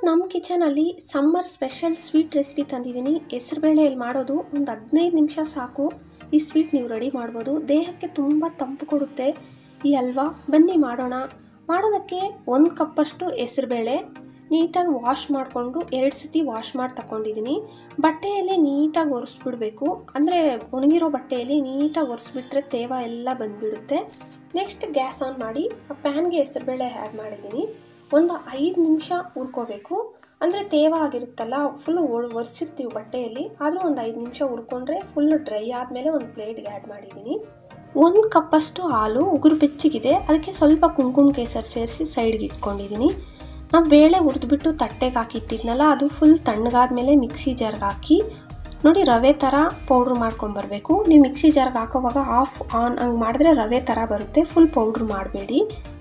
ಇವತ್ತು ನಮ್ಮ ಕಿಚನಲ್ಲಿ ಸಮ್ಮರ್ ಸ್ಪೆಷಲ್ ಸ್ವೀಟ್ ರೆಸಿಪಿ ತಂದಿದ್ದೀನಿ ಹೆಸರುಬೇಳೆಯಲ್ಲಿ ಮಾಡೋದು ಒಂದು ಹದಿನೈದು ನಿಮಿಷ ಸಾಕು ಈ ಸ್ವೀಟ್ ನೀವು ರೆಡಿ ಮಾಡ್ಬೋದು ದೇಹಕ್ಕೆ ತುಂಬ ತಂಪು ಕೊಡುತ್ತೆ ಈ ಹಲ್ವಾ ಬನ್ನಿ ಮಾಡೋಣ ಮಾಡೋದಕ್ಕೆ ಒಂದು ಕಪ್ಪಷ್ಟು ಹೆಸರುಬೇಳೆ ನೀಟಾಗಿ ವಾಶ್ ಮಾಡಿಕೊಂಡು ಎರಡು ಸತಿ ವಾಶ್ ಮಾಡಿ ತಗೊಂಡಿದ್ದೀನಿ ಬಟ್ಟೆಯಲ್ಲಿ ನೀಟಾಗಿ ಒರೆಸ್ಬಿಡ್ಬೇಕು ಅಂದರೆ ಒಣಗಿರೋ ಬಟ್ಟೆಯಲ್ಲಿ ನೀಟಾಗಿ ಒರೆಸ್ಬಿಟ್ರೆ ತೇವ ಎಲ್ಲ ಬಂದುಬಿಡುತ್ತೆ ನೆಕ್ಸ್ಟ್ ಗ್ಯಾಸ್ ಆನ್ ಮಾಡಿ ಆ ಪ್ಯಾನ್ಗೆ ಹೆಸರುಬೇಳೆ ಆ್ಯಡ್ ಮಾಡಿದ್ದೀನಿ ಒಂದು ಐದು ನಿಮಿಷ ಹುರ್ಕೋಬೇಕು ಅಂದರೆ ತೇವ ಆಗಿರುತ್ತಲ್ಲ ಫುಲ್ಲು ಒರೆಸಿರ್ತೀವಿ ಬಟ್ಟೆಯಲ್ಲಿ ಆದರೂ ಒಂದು ಐದು ನಿಮಿಷ ಹುರ್ಕೊಂಡ್ರೆ ಫುಲ್ಲು ಡ್ರೈ ಆದಮೇಲೆ ಒಂದು ಪ್ಲೇಟ್ಗೆ ಆ್ಯಡ್ ಮಾಡಿದ್ದೀನಿ ಒಂದು ಕಪ್ಪಷ್ಟು ಹಾಲು ಉಗುರು ಬೆಚ್ಚಗಿದೆ ಅದಕ್ಕೆ ಸ್ವಲ್ಪ ಕುಂಕುಮ ಕೇಸರಿ ಸೇರಿಸಿ ಸೈಡ್ಗೆ ಇಟ್ಕೊಂಡಿದ್ದೀನಿ ನಾವು ಬೇಳೆ ಹುರಿದ್ಬಿಟ್ಟು ತಟ್ಟೆಗೆ ಹಾಕಿ ಇಟ್ಟಿದ್ನಲ್ಲ ಅದು ಫುಲ್ ತಣ್ಣಗಾದ್ಮೇಲೆ ಮಿಕ್ಸಿ ಜಾರ್ಗೆ ಹಾಕಿ ನೋಡಿ ರವೆ ಥರ ಪೌಡ್ರ್ ಮಾಡ್ಕೊಂಬರ್ಬೇಕು ನೀವು ಮಿಕ್ಸಿ ಜಾರ್ಗೆ ಹಾಕೋವಾಗ ಆಫ್ ಆನ್ ಹಂಗೆ ಮಾಡಿದ್ರೆ ರವೆ ಥರ ಬರುತ್ತೆ ಫುಲ್ ಪೌಡ್ರ್ ಮಾಡಬೇಡಿ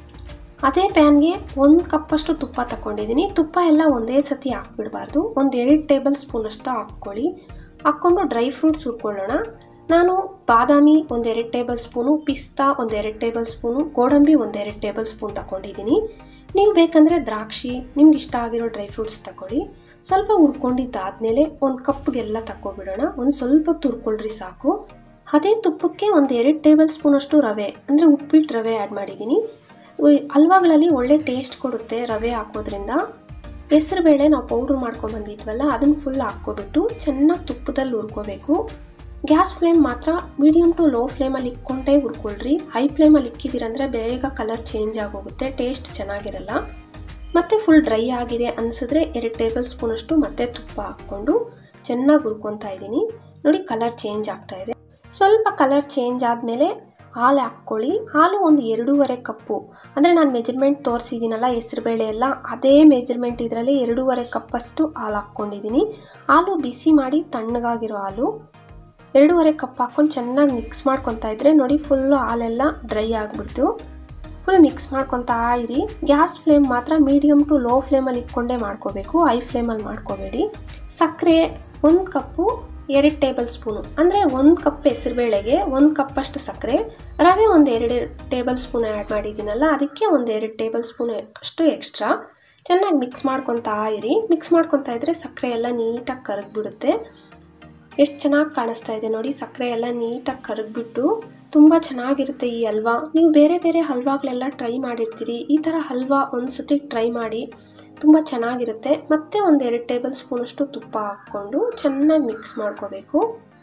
ಅದೇ ಪ್ಯಾನ್ಗೆ ಒಂದು ಕಪ್ಪಷ್ಟು ತುಪ್ಪ ತಗೊಂಡಿದ್ದೀನಿ ತುಪ್ಪ ಎಲ್ಲ ಒಂದೇ ಸತಿ ಹಾಕ್ಬಿಡಬಾರ್ದು ಒಂದು ಎರಡು ಟೇಬಲ್ ಸ್ಪೂನಷ್ಟು ಹಾಕ್ಕೊಳ್ಳಿ ಹಾಕ್ಕೊಂಡು ಡ್ರೈ ಫ್ರೂಟ್ಸ್ ಹುರ್ಕೊಳ್ಳೋಣ ನಾನು ಬಾದಾಮಿ ಒಂದೆರಡು ಟೇಬಲ್ ಸ್ಪೂನು ಪಿಸ್ತಾ ಒಂದೆರಡು ಟೇಬಲ್ ಸ್ಪೂನು ಗೋಡಂಬಿ ಒಂದೆರಡು ಟೇಬಲ್ ಸ್ಪೂನ್ ತಗೊಂಡಿದ್ದೀನಿ ನೀವು ಬೇಕಂದರೆ ದ್ರಾಕ್ಷಿ ನಿಮ್ಗೆ ಇಷ್ಟ ಆಗಿರೋ ಡ್ರೈ ಫ್ರೂಟ್ಸ್ ತಗೊಳ್ಳಿ ಸ್ವಲ್ಪ ಹುರ್ಕೊಂಡಿದ್ದಾದಮೇಲೆ ಒಂದು ಕಪ್ಗೆಲ್ಲ ತಗೊಬಿಡೋಣ ಒಂದು ಸ್ವಲ್ಪ ತುರ್ಕೊಳ್ರಿ ಸಾಕು ಅದೇ ತುಪ್ಪಕ್ಕೆ ಒಂದು ಎರಡು ಟೇಬಲ್ ಸ್ಪೂನಷ್ಟು ರವೆ ಅಂದರೆ ಉಪ್ಪಿಟ್ಟು ರವೆ ಆ್ಯಡ್ ಮಾಡಿದ್ದೀನಿ ಹಲ್ವಾಗಳಲ್ಲಿ ಒಳ್ಳೆ ಟೇಸ್ಟ್ ಕೊಡುತ್ತೆ ರವೆ ಹಾಕೋದ್ರಿಂದ ಹೆಸರುಬೇಳೆ ನಾವು ಪೌಡ್ರ್ ಮಾಡ್ಕೊಂಡು ಬಂದಿದ್ವಲ್ಲ ಅದನ್ನು ಫುಲ್ ಹಾಕ್ಕೊಬಿಟ್ಟು ಚೆನ್ನಾಗಿ ತುಪ್ಪದಲ್ಲಿ ಹುರ್ಕೋಬೇಕು ಗ್ಯಾಸ್ ಫ್ಲೇಮ್ ಮಾತ್ರ ಮೀಡಿಯಮ್ ಟು ಲೋ ಫ್ಲೇಮಲ್ಲಿ ಇಕ್ಕೊಂಡೇ ಹುರ್ಕೊಳ್ರಿ ಹೈ ಫ್ಲೇಮಲ್ಲಿ ಇಕ್ಕಿದ್ದೀರಂದರೆ ಬೇಗ ಕಲರ್ ಚೇಂಜ್ ಆಗೋಗುತ್ತೆ ಟೇಸ್ಟ್ ಚೆನ್ನಾಗಿರಲ್ಲ ಮತ್ತು ಫುಲ್ ಡ್ರೈ ಆಗಿದೆ ಅನಿಸಿದ್ರೆ ಎರಡು ಟೇಬಲ್ ಸ್ಪೂನಷ್ಟು ಮತ್ತೆ ತುಪ್ಪ ಹಾಕ್ಕೊಂಡು ಚೆನ್ನಾಗಿ ಹುರ್ಕೊತಾ ಇದ್ದೀನಿ ನೋಡಿ ಕಲರ್ ಚೇಂಜ್ ಆಗ್ತಾ ಇದೆ ಸ್ವಲ್ಪ ಕಲರ್ ಚೇಂಜ್ ಆದಮೇಲೆ ಹಾಲು ಹಾಕ್ಕೊಳ್ಳಿ ಹಾಲು ಒಂದು ಎರಡೂವರೆ ಕಪ್ಪು ಅಂದರೆ ನಾನು ಮೆಜರ್ಮೆಂಟ್ ತೋರಿಸಿದ್ದೀನಲ್ಲ ಹೆಸರುಬೇಳೆ ಎಲ್ಲ ಅದೇ ಮೆಜರ್ಮೆಂಟ್ ಇದರಲ್ಲಿ ಎರಡೂವರೆ ಕಪ್ಪಷ್ಟು ಹಾಲು ಹಾಕ್ಕೊಂಡಿದ್ದೀನಿ ಹಾಲು ಬಿಸಿ ಮಾಡಿ ತಣ್ಣಗಾಗಿರೋ ಹಾಲು ಎರಡೂವರೆ ಕಪ್ ಹಾಕ್ಕೊಂಡು ಚೆನ್ನಾಗಿ ಮಿಕ್ಸ್ ಮಾಡ್ಕೊತಾ ಇದ್ರೆ ನೋಡಿ ಫುಲ್ಲು ಹಾಲೆಲ್ಲ ಡ್ರೈ ಆಗಿಬಿಡ್ತು ಫುಲ್ ಮಿಕ್ಸ್ ಮಾಡ್ಕೊತಾ ಇರಿ ಗ್ಯಾಸ್ ಫ್ಲೇಮ್ ಮಾತ್ರ ಮೀಡಿಯಮ್ ಟು ಲೋ ಫ್ಲೇಮಲ್ಲಿ ಇಟ್ಕೊಂಡೇ ಮಾಡ್ಕೋಬೇಕು ಹೈ ಫ್ಲೇಮಲ್ಲಿ ಮಾಡ್ಕೋಬೇಡಿ ಸಕ್ಕರೆ ಒಂದು ಕಪ್ಪು ಎರಡು ಟೇಬಲ್ ಸ್ಪೂನು ಅಂದರೆ ಒಂದು ಕಪ್ ಹೆಸರುಬೇಳೆಗೆ ಒಂದು ಕಪ್ಪಷ್ಟು ಸಕ್ಕರೆ ರವೆ ಒಂದು ಎರಡು ಟೇಬಲ್ ಸ್ಪೂನ್ ಆ್ಯಡ್ ಮಾಡಿದ್ದೀನಲ್ಲ ಅದಕ್ಕೆ ಒಂದು ಎರಡು ಟೇಬಲ್ ಸ್ಪೂನ್ ಅಷ್ಟು ಎಕ್ಸ್ಟ್ರಾ ಚೆನ್ನಾಗಿ ಮಿಕ್ಸ್ ಮಾಡ್ಕೊತಾ ಇರಿ ಮಿಕ್ಸ್ ಮಾಡ್ಕೊತಾ ಇದ್ದರೆ ಸಕ್ಕರೆ ಎಲ್ಲ ನೀಟಾಗಿ ಕರಗಿಬಿಡುತ್ತೆ ಎಷ್ಟು ಚೆನ್ನಾಗಿ ಕಾಣಿಸ್ತಾ ಇದೆ ನೋಡಿ ಸಕ್ಕರೆ ಎಲ್ಲ ನೀಟಾಗಿ ಕರಗಿಬಿಟ್ಟು ತುಂಬ ಚೆನ್ನಾಗಿರುತ್ತೆ ಈ ಹಲ್ವಾ ನೀವು ಬೇರೆ ಬೇರೆ ಹಲ್ವಾಗಳೆಲ್ಲ ಟ್ರೈ ಮಾಡಿರ್ತೀರಿ ಈ ಥರ ಹಲ್ವಾ ಒಂದು ಸತಿ ಟ್ರೈ ಮಾಡಿ ತುಂಬ ಚೆನ್ನಾಗಿರುತ್ತೆ ಮತ್ತು ಒಂದು ಎರಡು ಟೇಬಲ್ ಸ್ಪೂನಷ್ಟು ತುಪ್ಪ ಹಾಕ್ಕೊಂಡು ಚೆನ್ನಾಗಿ ಮಿಕ್ಸ್ ಮಾಡ್ಕೋಬೇಕು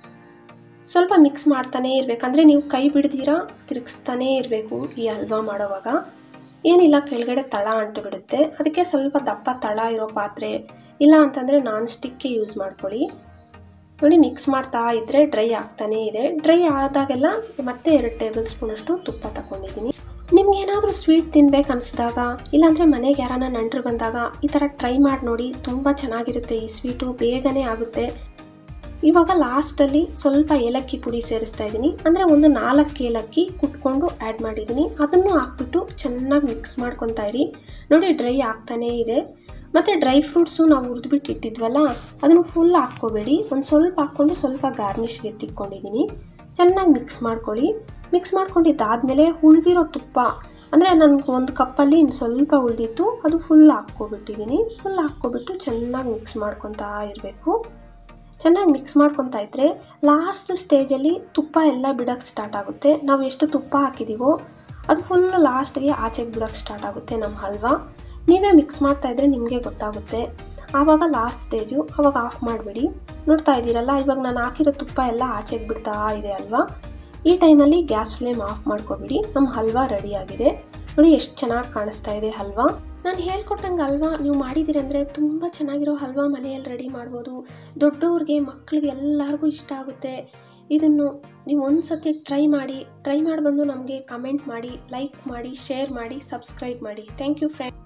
ಸ್ವಲ್ಪ ಮಿಕ್ಸ್ ಮಾಡ್ತಾನೇ ಇರಬೇಕಂದ್ರೆ ನೀವು ಕೈ ಬಿಡ್ದಿರ ತಿರುಗಿಸ್ತಾನೇ ಇರಬೇಕು ಈ ಹಲ್ವಾ ಮಾಡೋವಾಗ ಏನಿಲ್ಲ ಕೆಳಗಡೆ ತಳ ಅಂಟು ಬಿಡುತ್ತೆ ಅದಕ್ಕೆ ಸ್ವಲ್ಪ ದಪ್ಪ ತಳ ಇರೋ ಪಾತ್ರೆ ಇಲ್ಲ ಅಂತಂದರೆ ನಾನ್ ಸ್ಟಿಕ್ಕೆ ಯೂಸ್ ಮಾಡ್ಕೊಳ್ಳಿ ನೋಡಿ ಮಿಕ್ಸ್ ಮಾಡ್ತಾ ಇದ್ದರೆ ಡ್ರೈ ಆಗ್ತಾನೇ ಇದೆ ಡ್ರೈ ಆದಾಗೆಲ್ಲ ಮತ್ತೆ ಎರಡು ಟೇಬಲ್ ಸ್ಪೂನಷ್ಟು ತುಪ್ಪ ತಗೊಂಡಿದ್ದೀನಿ ನಿಮ್ಗೆ ಏನಾದರೂ ಸ್ವೀಟ್ ತಿನ್ಬೇಕು ಅನಿಸಿದಾಗ ಇಲ್ಲಾಂದರೆ ಮನೆಗೆ ಯಾರಾನ ನೆಂಟರು ಬಂದಾಗ ಈ ಥರ ಟ್ರೈ ಮಾಡಿ ನೋಡಿ ತುಂಬ ಚೆನ್ನಾಗಿರುತ್ತೆ ಈ ಸ್ವೀಟು ಬೇಗನೆ ಆಗುತ್ತೆ ಇವಾಗ ಲಾಸ್ಟಲ್ಲಿ ಸ್ವಲ್ಪ ಏಲಕ್ಕಿ ಪುಡಿ ಸೇರಿಸ್ತಾ ಇದ್ದೀನಿ ಅಂದರೆ ಒಂದು ನಾಲ್ಕು ಏಲಕ್ಕಿ ಕುಟ್ಕೊಂಡು ಆ್ಯಡ್ ಮಾಡಿದ್ದೀನಿ ಅದನ್ನು ಹಾಕ್ಬಿಟ್ಟು ಚೆನ್ನಾಗಿ ಮಿಕ್ಸ್ ಮಾಡ್ಕೊತಾ ಇರಿ ನೋಡಿ ಡ್ರೈ ಆಗ್ತಾನೇ ಇದೆ ಮತ್ತು ಡ್ರೈ ಫ್ರೂಟ್ಸು ನಾವು ಹುರಿದ್ಬಿಟ್ಟು ಇಟ್ಟಿದ್ವಲ್ಲ ಅದನ್ನು ಫುಲ್ ಹಾಕ್ಕೋಬೇಡಿ ಒಂದು ಸ್ವಲ್ಪ ಹಾಕ್ಕೊಂಡು ಸ್ವಲ್ಪ ಗಾರ್ನಿಷ್ಗೆ ತಿಕ್ಕೊಂಡಿದ್ದೀನಿ ಚೆನ್ನಾಗಿ ಮಿಕ್ಸ್ ಮಾಡ್ಕೊಳ್ಳಿ ಮಿಕ್ಸ್ ಮಾಡ್ಕೊಂಡಿದ್ದಾದಮೇಲೆ ಉಳಿದಿರೋ ತುಪ್ಪ ಅಂದರೆ ನನಗೆ ಒಂದು ಕಪ್ಪಲ್ಲಿ ಇನ್ನು ಸ್ವಲ್ಪ ಉಳಿದಿತ್ತು ಅದು ಫುಲ್ ಹಾಕ್ಕೊಬಿಟ್ಟಿದ್ದೀನಿ ಫುಲ್ ಹಾಕ್ಕೊಬಿಟ್ಟು ಚೆನ್ನಾಗಿ ಮಿಕ್ಸ್ ಮಾಡ್ಕೊತಾ ಇರಬೇಕು ಚೆನ್ನಾಗಿ ಮಿಕ್ಸ್ ಮಾಡ್ಕೊತಾ ಇದ್ದರೆ ಲಾಸ್ಟ್ ಸ್ಟೇಜಲ್ಲಿ ತುಪ್ಪ ಎಲ್ಲ ಬಿಡೋಕ್ಕೆ ಸ್ಟಾರ್ಟ್ ಆಗುತ್ತೆ ನಾವು ಎಷ್ಟು ತುಪ್ಪ ಹಾಕಿದ್ದೀವೋ ಅದು ಫುಲ್ ಲಾಸ್ಟ್ಗೆ ಆಚೆಗೆ ಬಿಡೋಕ್ಕೆ ಸ್ಟಾರ್ಟ್ ಆಗುತ್ತೆ ನಮ್ಮ ಹಲ್ವಾ ನೀವೇ ಮಿಕ್ಸ್ ಮಾಡ್ತಾ ಇದ್ದರೆ ನಿಮಗೆ ಗೊತ್ತಾಗುತ್ತೆ ಆವಾಗ ಲಾಸ್ಟ್ ಸ್ಟೇಜು ಆವಾಗ ಆಫ್ ಮಾಡಿಬಿಡಿ ನೋಡ್ತಾ ಇದ್ದೀರಲ್ಲ ಇವಾಗ ನಾನು ಹಾಕಿರೋ ತುಪ್ಪ ಎಲ್ಲ ಆಚೆಗೆ ಬಿಡ್ತಾ ಇದೆ ಅಲ್ವಾ ಈ ಟೈಮಲ್ಲಿ ಗ್ಯಾಸ್ ಫ್ಲೇಮ್ ಆಫ್ ಮಾಡ್ಕೊಬಿಡಿ ನಮ್ಮ ಹಲ್ವಾ ರೆಡಿಯಾಗಿದೆ ನೋಡಿ ಎಷ್ಟು ಚೆನ್ನಾಗಿ ಕಾಣಿಸ್ತಾ ಇದೆ ಹಲ್ವಾ ನಾನು ಹೇಳ್ಕೊಟ್ಟಂಗೆ ಹಲ್ವಾ ನೀವು ಮಾಡಿದ್ದೀರಂದರೆ ತುಂಬ ಚೆನ್ನಾಗಿರೋ ಹಲ್ವಾ ಮನೆಯಲ್ಲಿ ರೆಡಿ ಮಾಡ್ಬೋದು ದೊಡ್ಡವ್ರಿಗೆ ಮಕ್ಕಳಿಗೆ ಎಲ್ಲರಿಗೂ ಇಷ್ಟ ಆಗುತ್ತೆ ಇದನ್ನು ನೀವು ಒಂದು ಸತಿ ಟ್ರೈ ಮಾಡಿ ಟ್ರೈ ಮಾಡಿ ಬಂದು ನಮಗೆ ಕಮೆಂಟ್ ಮಾಡಿ ಲೈಕ್ ಮಾಡಿ ಶೇರ್ ಮಾಡಿ ಸಬ್ಸ್ಕ್ರೈಬ್ ಮಾಡಿ ಥ್ಯಾಂಕ್ ಯು ಫ್ರೆಂಡ್